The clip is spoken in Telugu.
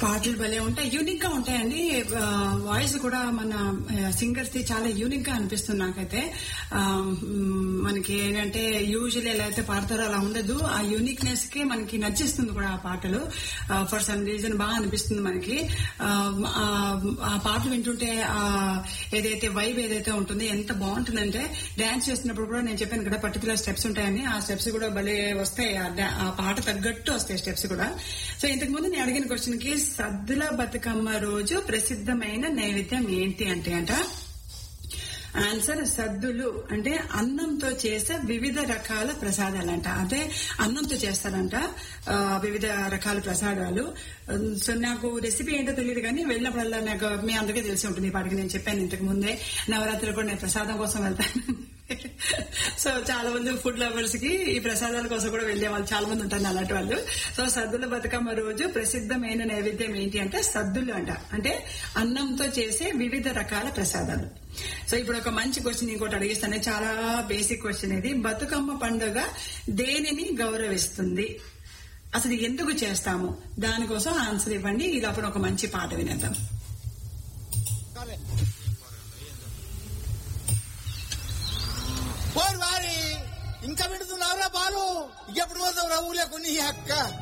పాటలు భలే ఉంటాయి యూనిక్ గా ఉంటాయండి వాయిస్ కూడా మన సింగర్స్ ది చాలా యూనిక్ గా అనిపిస్తుంది నాకైతే ఆ, మ్, మనకి ఏంటంటే యూజువల్ ఎలా అయితే పాడతారో అలా ఉండదు ఆ యూనిక్నెస్ కి మనకి నచ్చేస్తుంది కూడా ఆ పాటలు ఫర్ సమ్ రీజన్ బాగా అనిపిస్తుంది మనకి ఆ, ఆ ఆ పాటలు వింటుంటే ఆ ఏదైతే వైబ్ ఏదైతే ఉంటుందో ఎంత బాగుంటుందంటే డాన్స్ చేస్తున్నప్పుడు కూడా నేను చెప్పాను కదా పర్టికులర్ స్టెప్స్ ఉంటాయని ఆ స్టెప్స్ కూడా భలే వస్తాయి ఆ డా- ఆ పాట తగ్గట్టు వస్తాయి స్టెప్స్ కూడా సో ఇంతకు ముందు నేను అడిగిన క్వశ్చన్ కి సద్దుల బతుకమ్మ రోజు ప్రసిద్ధమైన నైవేద్యం ఏంటి అంటే అంట ఆన్సర్ సద్దులు అంటే అన్నంతో చేసే వివిధ రకాల ప్రసాదాలంట అంటే అన్నంతో చేస్తారంట ఆ, వివిధ రకాల ప్రసాదాలు ఉమ్, సో నాకు రెసిపీ ఏంటో తెలియదు కానీ వెళ్ళినప్పుడల్లా నాకు మీ అందరికీ తెలిసి ఉంటుంది ఈ పాటికి నేను చెప్పాను ఇంతకు ముందే నవరాత్రులు కూడా నేను ప్రసాదం కోసం వెళ్తాను సో చాలా మంది ఫుడ్ లవర్స్ కి ఈ ప్రసాదాల కోసం కూడా వెళ్లే వాళ్ళు చాలా మంది ఉంటారు అలాంటి వాళ్ళు సో సద్దుల బతుకమ్మ రోజు ప్రసిద్ధమైన నైవేద్యం ఏంటి అంటే సద్దులు అంట అంటే అన్నంతో చేసే వివిధ రకాల ప్రసాదాలు సో ఇప్పుడు ఒక మంచి క్వశ్చన్ ఇంకోటి అడిగిస్తాను చాలా బేసిక్ క్వశ్చన్ ఇది బతుకమ్మ పండుగ దేనిని గౌరవిస్తుంది అసలు ఎందుకు చేస్తాము దానికోసం ఆన్సర్ ఇవ్వండి ఇది అప్పుడు ఒక మంచి పాట వినేద్దాం పోరు వారి ఇంకా పెడుతున్నావురా బాలు ఎప్పుడు పోతావు రా ఊళ్ళో కొన్ని అక్క